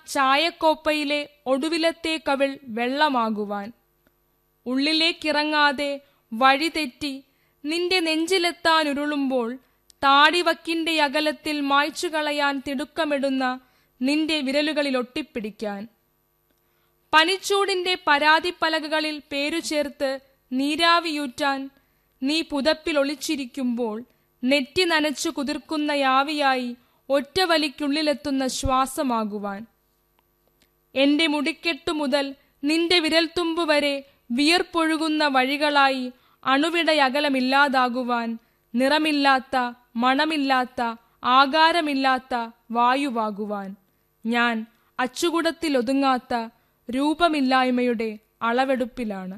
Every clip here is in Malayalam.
ചായക്കോപ്പയിലെ ഒടുവിലത്തെ കവിൾ വെള്ളമാകുവാൻ ഉള്ളിലേക്കിറങ്ങാതെ വഴിതെറ്റി നിന്റെ നെഞ്ചിലെത്താൻ ഉരുളുമ്പോൾ താടിവക്കിന്റെ അകലത്തിൽ മായ്ച്ചു കളയാൻ തിടുക്കമിടുന്ന നിന്റെ വിരലുകളിൽ ഒട്ടിപ്പിടിക്കാൻ പനിച്ചൂടിന്റെ പരാതിപ്പലകകളിൽ പേരു ചേർത്ത് നീരാവിയൂറ്റാൻ നീ പുതപ്പിൽ ഒളിച്ചിരിക്കുമ്പോൾ നെറ്റി നനച്ചു കുതിർക്കുന്ന യാവിയായി ഒറ്റവലിക്കുള്ളിലെത്തുന്ന ശ്വാസമാകുവാൻ എന്റെ മുടിക്കെട്ടു മുതൽ നിന്റെ വിരൽത്തുമ്പ് വരെ വിയർപ്പൊഴുകുന്ന വഴികളായി അണുവിടയകലമില്ലാതാകുവാൻ നിറമില്ലാത്ത മണമില്ലാത്ത ആകാരമില്ലാത്ത വായുവാകുവാൻ ഞാൻ അച്ചുകുടത്തിലൊതുങ്ങാത്ത രൂപമില്ലായ്മയുടെ അളവെടുപ്പിലാണ്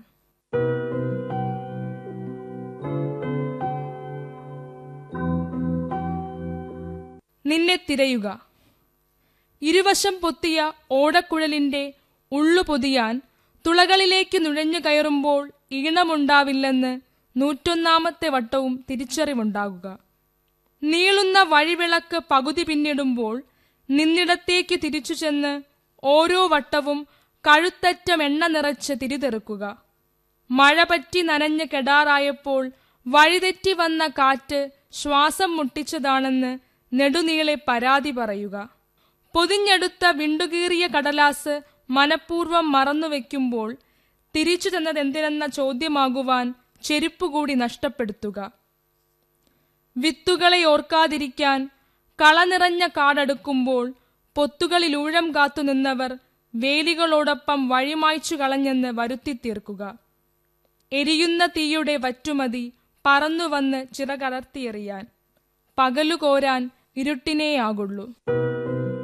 നിന്നെ തിരയുക ഇരുവശം പൊത്തിയ ഓടക്കുഴലിന്റെ ഉള്ളു പൊതിയാൻ തുളകളിലേക്ക് നുഴഞ്ഞു കയറുമ്പോൾ ഈണമുണ്ടാവില്ലെന്ന് നൂറ്റൊന്നാമത്തെ വട്ടവും തിരിച്ചറിവുണ്ടാകുക നീളുന്ന വഴിവിളക്ക് പകുതി പിന്നിടുമ്പോൾ നിന്നിടത്തേക്ക് തിരിച്ചു ചെന്ന് ഓരോ വട്ടവും കഴുത്തറ്റം എണ്ണ നിറച്ച് തിരിതെറുക്കുക മഴ പറ്റി നനഞ്ഞ് കെടാറായപ്പോൾ വഴിതെറ്റി വന്ന കാറ്റ് ശ്വാസം മുട്ടിച്ചതാണെന്ന് നെടുനീളെ പരാതി പറയുക പൊതിഞ്ഞെടുത്ത വിണ്ടുകീറിയ കടലാസ് മനഃപൂർവ്വം മറന്നുവെക്കുമ്പോൾ തിരിച്ചു തന്നതെന്തിനെന്ന ചോദ്യമാകുവാൻ ചെരുപ്പുകൂടി നഷ്ടപ്പെടുത്തുക വിത്തുകളെ ഓർക്കാതിരിക്കാൻ കള നിറഞ്ഞ കാടടുക്കുമ്പോൾ പൊത്തുകളിലൂഴം കാത്തുനിന്നവർ വേലികളോടൊപ്പം വഴിമായ്ച്ചു കളഞ്ഞെന്ന് വരുത്തിത്തീർക്കുക എരിയുന്ന തീയുടെ വറ്റുമതി പറന്നുവന്ന് ചിറകടർത്തിയെറിയാൻ പകലു കോരാൻ ഇരുട്ടിനേയാകുള്ളൂ